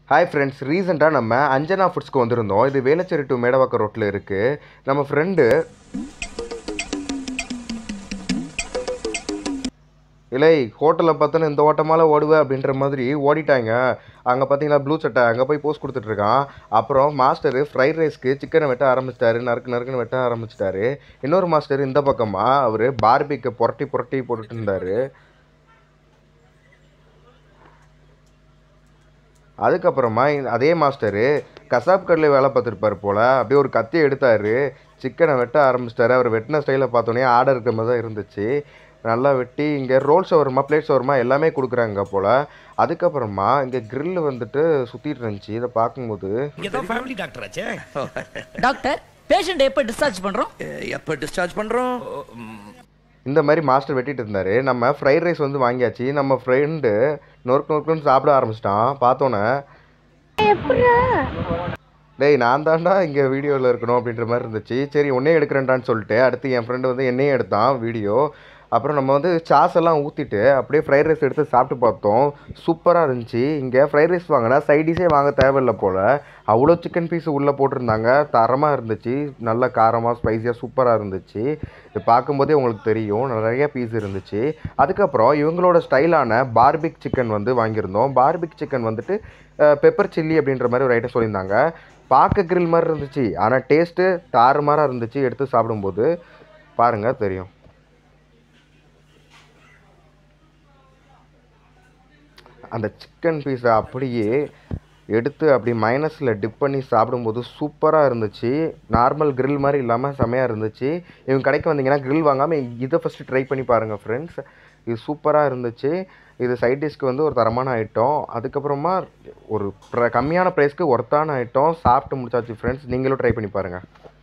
hi friends ரீசெண்டாக நம்ம அஞ்சனா ஃபுட்ஸ்க்கு வந்திருந்தோம் இது வேளச்சேரி டு மேடவாக்கம் ரோட்டில் இருக்குது நம்ம ஃப்ரெண்டு இல்லை ஹோட்டலில் பார்த்தோன்னா இந்த ஓட்டமால ஓடுவேன் அப்படின்ற மாதிரி ஓடிட்டாங்க அங்கே பார்த்தீங்களா ப்ளூ சட்டை அங்கே போய் போஸ்ட் கொடுத்துட்ருக்கான் அப்புறம் மாஸ்டர் ஃப்ரைட் ரைஸ்க்கு சிக்கனை வெட்ட ஆரம்பிச்சிட்டாரு நறுக்கு நறுக்குன்னு வெட்ட ஆரம்பிச்சிட்டாரு இன்னொரு மாஸ்டர் இந்த பக்கமாக அவர் பார்பிக்கு புரட்டி புரட்டி போட்டுட்டு இருந்தார் அதுக்கப்புறமா இந்த- அதே மாஸ்டரு கசாப் கடையில் வேலை பார்த்துருப்பார் போல் அப்படியே ஒரு கத்தி எடுத்தார் சிக்கனை வெட்ட ஆரம்பிச்சிட்டாரு அவர் வெட்டின ஸ்டைலை பார்த்தோன்னே ஆர்டர் இருக்கிற மாதிரி தான் இருந்துச்சு நல்லா வெட்டி இங்கே ரோல் ஷவர்மா பிளேட் ஷவர்மா எல்லாமே கொடுக்குறாங்க போல் அதுக்கப்புறமா இங்கே grill வந்துட்டு சுற்றிட்டு இருந்துச்சு இதை பார்க்கும்போது இங்க தான் ஃபேமிலி டாக்டர் ஆச்சே டாக்டர் பேஷண்ட் எப்போ டிஸ்சார்ஜ் பண்றோம் எப்போ டிஸ்சார்ஜ் பண்றோம் இந்த மாதிரி மாஸ்டர் வெட்டிட்டு இருந்தார் நம்ம ஃப்ரைட் ரைஸ் வந்து வாங்கியாச்சு நம்ம ஃப்ரெண்டு நொறுக்கு நொறுக்குன்னு சாப்பிட ஆரம்பிச்சிட்டான் பார்த்தோன்னே டேய் நான் தான்டா இங்கே வீடியோவில் இருக்கணும் அப்படின்ற மாதிரி இருந்துச்சு சரி உன்னே எடுக்கிறேன்டான்னு சொல்லிட்டு அடுத்து என் ஃப்ரெண்டு வந்து என்னையும் எடுத்தான் வீடியோ அப்புறம் நம்ம வந்து சாஸ் எல்லாம் ஊற்றிட்டு அப்படியே ஃப்ரைட் ரைஸ் எடுத்து சாப்பிட்டு பார்த்தோம் சூப்பராக இருந்துச்சு இங்கே ஃப்ரைட் ரைஸ் வாங்கினா சைடிஷே வாங்க தேவையில்லை போல் அவ்வளோ சிக்கன் பீஸ் உள்ளே போட்டிருந்தாங்க தரமாக இருந்துச்சு நல்ல காரமாக ஸ்பைஸியாக சூப்பராக இருந்துச்சு இது பார்க்கும்போதே உங்களுக்கு தெரியும் நிறைய பீஸ் இருந்துச்சு அதுக்கப்புறம் இவங்களோட ஸ்டைலான பார்பிக் சிக்கன் வந்து வாங்கியிருந்தோம் பார்பிக் சிக்கன் வந்துட்டு பெப்பர் சில்லி அப்படின்ற மாதிரி ஒரு ஐட்டம் சொல்லியிருந்தாங்க பார்க்க grill மாதிரி இருந்துச்சு ஆனால் டேஸ்ட்டு தாறுமாறாக இருந்துச்சு எடுத்து சாப்பிடும்போது பாருங்கள் தெரியும் அந்த சிக்கன் பீஸை அப்படியே எடுத்து அப்படி மைனஸில் டிப் பண்ணி சாப்பிடும்போது சூப்பராக இருந்துச்சு நார்மல் grill மாதிரி இல்லாமல் செமையாக இருந்துச்சு இவங்க கடைக்கு வந்தீங்கன்னா grill வாங்காமல் இதை ஃபஸ்ட்டு ட்ரை பண்ணி பாருங்கள் ஃப்ரெண்ட்ஸ் இது சூப்பராக இருந்துச்சு இது சைட் டிஷ்க்கு வந்து ஒரு தரமான ஐட்டம் அதுக்கப்புறமா ஒரு ப்ர கம்மியான ப்ரைஸ்க்கு ஒர்த்தான ஐட்டம் சாப்பிட்டு முடிச்சாச்சு ஃப்ரெண்ட்ஸ் நீங்களும் ட்ரை பண்ணி பாருங்கள்